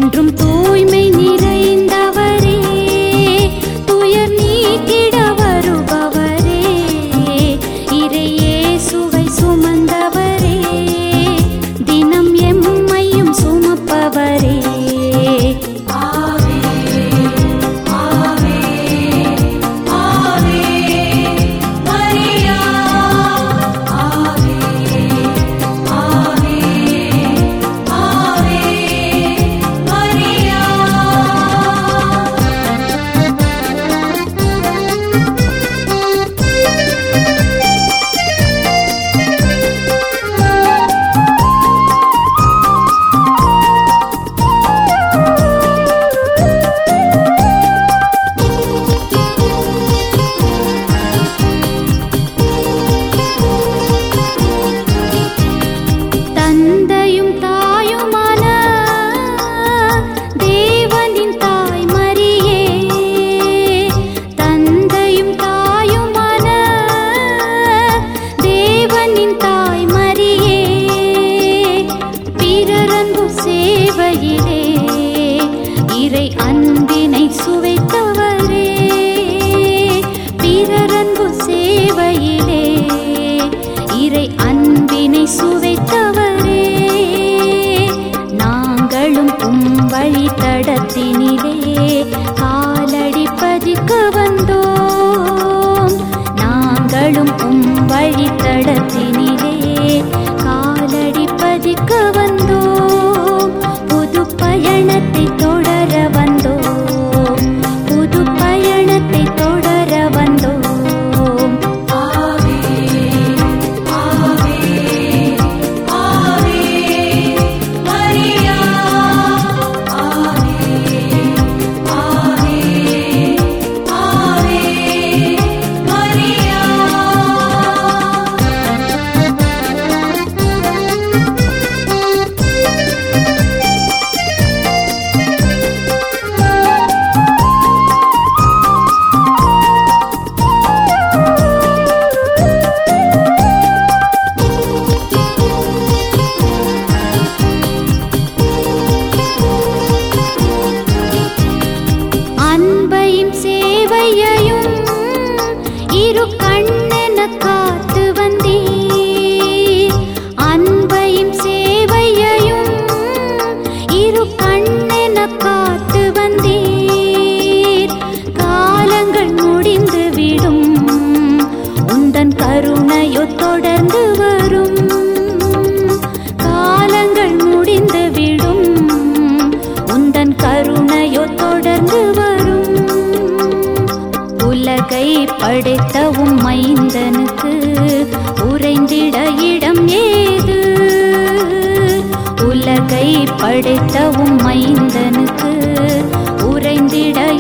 என்றும் தூய்மை நிறைந்தவரே துயர் நீக்கிட வருபவரே இறையே சுவை சுமந்தவரே தினம் எம்மையும் சுமப்பவரே தந்தையும் தாயுமான தேவனின் தாய் மரியே தந்தையும் தாயுமான தேவனின் தாய் மரியே பிறரன்பு சேவையிலே இறை அன்பினை சுவைத்தவரே பிறரன்பு சேவையிலே இறை அன்பினை சுவைத்தவரே நாங்களும் உம் வழித்தடத்தினிலே காலடி பதிக்க வந்தோம் நாங்களும் உம் வழித்தடத்தினிலே காலடி பதிக்க வந்தோம் புது பயணத்தை தொடர வந்தோம் புது பயணத்தை தொடர வந்தோம் அன்பையும் சேவையையும் இரு கண்ணென காத்து வந்தீர் அன்பையும் சேவையையும் இரு கண்ணென காத்து வந்தீர் காலங்கள் முடிந்து விடும் உந்தன் கருணையோ தொடர்ந்து வரும் காலங்கள் முடிந்து விடும் உந்தன் கருணையோ தொடர்ந்து வரும் உலகை படைத்த உம் மைந்தனுக்கு உறைந்திட இடம் ஏது உலகை படைத்த உம் மைந்தனுக்கு உறைந்திட